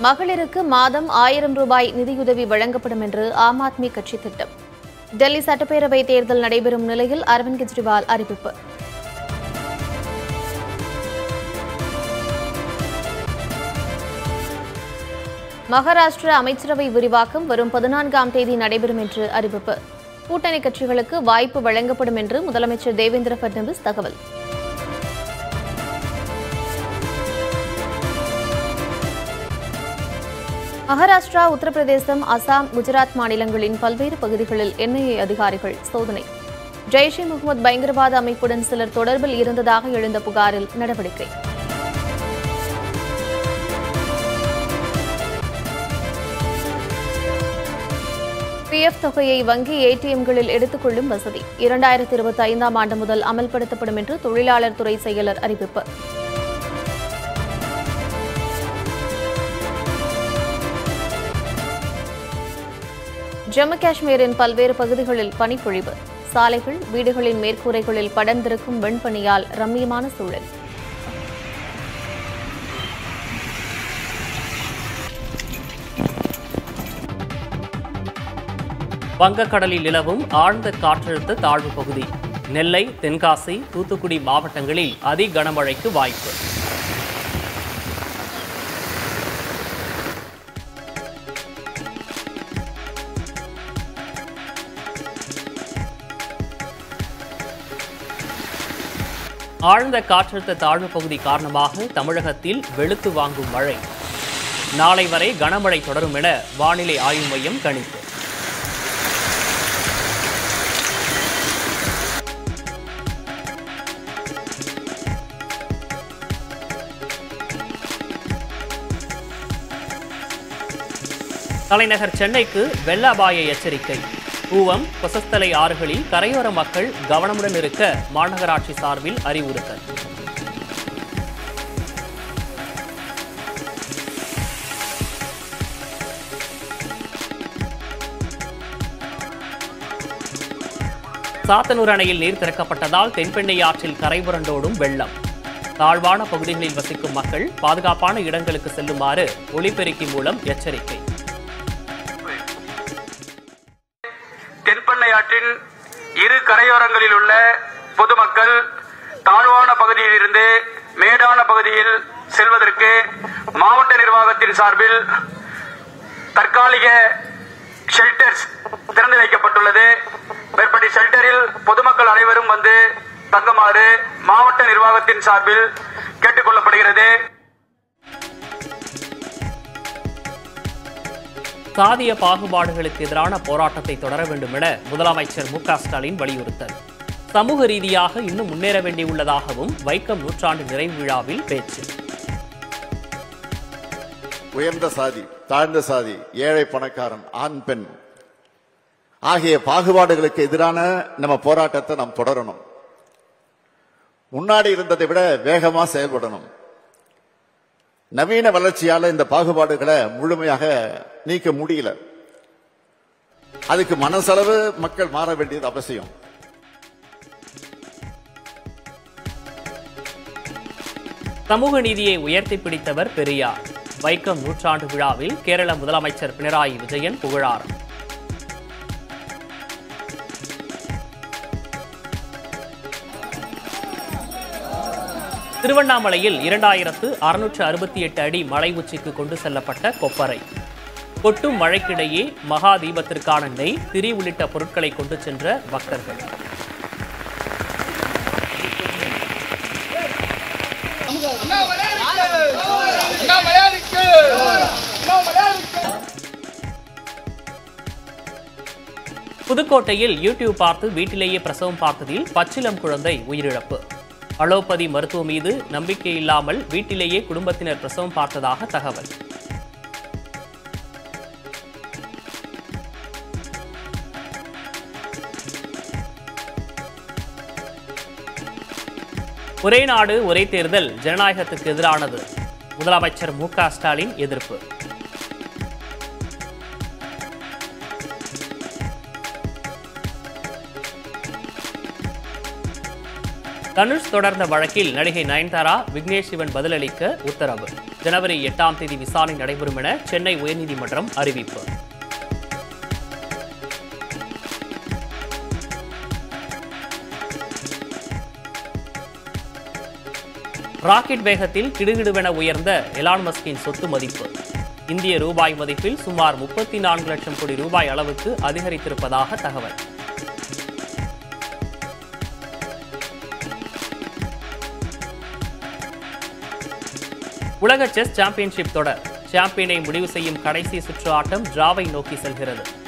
மகளிருக்கு மாதம் ஆயிரம் ரூபாய் நிதியுதவி வழங்கப்படும் என்று ஆம் ஆத்மி கட்சி திட்டம் டெல்லி சட்டப்பேரவை தேர்தல் நடைபெறும் நிலையில் அரவிந்த் கெஜ்ரிவால் அறிவிப்பு மகாராஷ்டிர அமைச்சரவை விரிவாக்கம் வரும் பதினான்காம் தேதி நடைபெறும் என்று அறிவிப்பு கூட்டணி கட்சிகளுக்கு வாய்ப்பு வழங்கப்படும் என்று முதலமைச்சர் தேவேந்திர பட்னவிஸ் தகவல் மகாராஷ்டிரா உத்தரப்பிரதேசம் அசாம் குஜராத் மாநிலங்களின் பல்வேறு பகுதிகளில் என்ஐஏ அதிகாரிகள் சோதனை ஜெய்ஷ் இ முகமது பயங்கரவாத அமைப்புடன் சிலர் தொடர்பில் இருந்ததாக எழுந்த புகாரில் நடவடிக்கை பிஎஃப் தொகையை வங்கி ஏடிஎம்களில் எடுத்துக் கொள்ளும் வசதி இரண்டாயிரத்தி இருபத்தி ஐந்தாம் ஆண்டு முதல் அமல்படுத்தப்படும் என்று தொழிலாளர் துறை செயலர் அறிவிப்பு ஜம்மு காஷ்மீரின் பல்வேறு பகுதிகளில் பனிப்பொழிவு சாலைகள் வீடுகளின் மேற்கூரைகளில் படர்ந்திருக்கும் வெண்பனியால் ரம்மியமான சூழல் வங்கக்கடலில் நிலவும் ஆழ்ந்த காற்றழுத்த தாழ்வு பகுதி நெல்லை தென்காசி தூத்துக்குடி மாவட்டங்களில் அதி கனமழைக்கு வாய்ப்பு ஆழ்ந்த காற்றழுத்த தாழ்வு பகுதி காரணமாக தமிழகத்தில் வெளுத்து வாங்கும் மழை நாளை வரை கனமழை தொடரும் என வானிலை ஆய்வு மையம் கணிப்பு தலைநகர் சென்னைக்கு வெள்ள அபாய எச்சரிக்கை கூவம் கொசஸ்தலை ஆறுகளில் கரையோர மக்கள் கவனமுடன் இருக்க மாநகராட்சி சார்பில் அறிவுறுத்தல் சாத்தனூர் அணையில் நீர் திறக்கப்பட்டதால் தென்பெண்ணை ஆற்றில் கரை புரண்டோடும் வெள்ளம் தாழ்வான பகுதிகளில் வசிக்கும் மக்கள் பாதுகாப்பான இடங்களுக்கு செல்லுமாறு ஒலிபெருக்கி மூலம் எச்சரிக்கை தென்பெண்ணை ஆற்றின் இரு கரையோரங்களில் உள்ள பொதுமக்கள் தாழ்வான பகுதியில் இருந்து மேடான பகுதியில் செல்வதற்கு மாவட்ட நிர்வாகத்தின் சார்பில் தற்காலிக ஷெல்டர்ஸ் திறந்து வைக்கப்பட்டுள்ளது மேற்படி ஷெல்டரில் பொதுமக்கள் அனைவரும் வந்து தங்குமாறு மாவட்ட நிர்வாகத்தின் சார்பில் கேட்டுக்கொள்ளப்படுகிறது சாதிய பாகுபாடுகளுக்கு எதிரான போராட்டத்தை தொடர வேண்டும் என முதலமைச்சர் மு க ஸ்டாலின் வலியுறுத்தல் சமூக ரீதியாக இன்னும் முன்னேற வேண்டியுள்ளதாகவும் வைக்கம் நூற்றாண்டு நிறைவு விழாவில் பேச்சு உயர்ந்த சாதி தாழ்ந்த சாதி ஏழை பணக்காரன் ஆண் பெண் ஆகிய பாகுபாடுகளுக்கு எதிரான நம்ம போராட்டத்தை நாம் தொடரணும் முன்னாடி இருந்ததை விட வேகமா செயல்படணும் நவீன வளர்ச்சியால இந்த பாகுபாடுகளை முழுமையாக நீக்க முடியல அதுக்கு மனசளவு மக்கள் மாற வேண்டியது அவசியம் சமூக நீதியை உயர்த்தி பிடித்தவர் பெரியார் வைக்கம் நூற்றாண்டு விழாவில் கேரள முதலமைச்சர் பினராயி விஜயன் புகழாரம் திருவண்ணாமலையில் இரண்டாயிரத்து அறுநூற்று அறுபத்தி எட்டு அடி மலை உச்சிக்கு கொண்டு செல்லப்பட்ட கொப்பரை கொட்டும் மழைக்கிடையே மகா தீபத்திற்கான நெய் திரி உள்ளிட்ட பொருட்களை கொண்டு சென்ற பக்தர்கள் புதுக்கோட்டையில் யூடியூப் பார்த்து வீட்டிலேயே பிரசவம் பார்த்ததில் பச்சிலம் குழந்தை உயிரிழப்பு அலோபதி மருத்துவம் மீது நம்பிக்கை இல்லாமல் வீட்டிலேயே குடும்பத்தினர் பிரசவம் பார்த்ததாக தகவல் ஒரே நாடு ஒரே தேர்தல் ஜனநாயகத்துக்கு எதிரானது முதலமைச்சர் மு க ஸ்டாலின் எதிர்ப்பு தனுஷ் தொடர்ந்த வழக்கில் நடிகை நயன்தாரா விக்னேஷ் சிவன் பதிலளிக்க உத்தரவு ஜனவரி எட்டாம் தேதி விசாரணை நடைபெறும் என சென்னை உயர்நீதிமன்றம் அறிவிப்பு ராக்கெட் வேகத்தில் கிடுகிடுவென உயர்ந்த எலான் மஸ்கின் சொத்து மதிப்பு இந்திய ரூபாய் மதிப்பில் சுமார் முப்பத்தி நான்கு லட்சம் கோடி ரூபாய் அளவுக்கு அதிகரித்திருப்பதாக தகவல் உலக செஸ் சாம்பியன்ஷிப் தொடர் சாம்பியனை முடிவு செய்யும் கடைசி சுற்று ஆட்டம் டிராவை நோக்கி செல்கிறது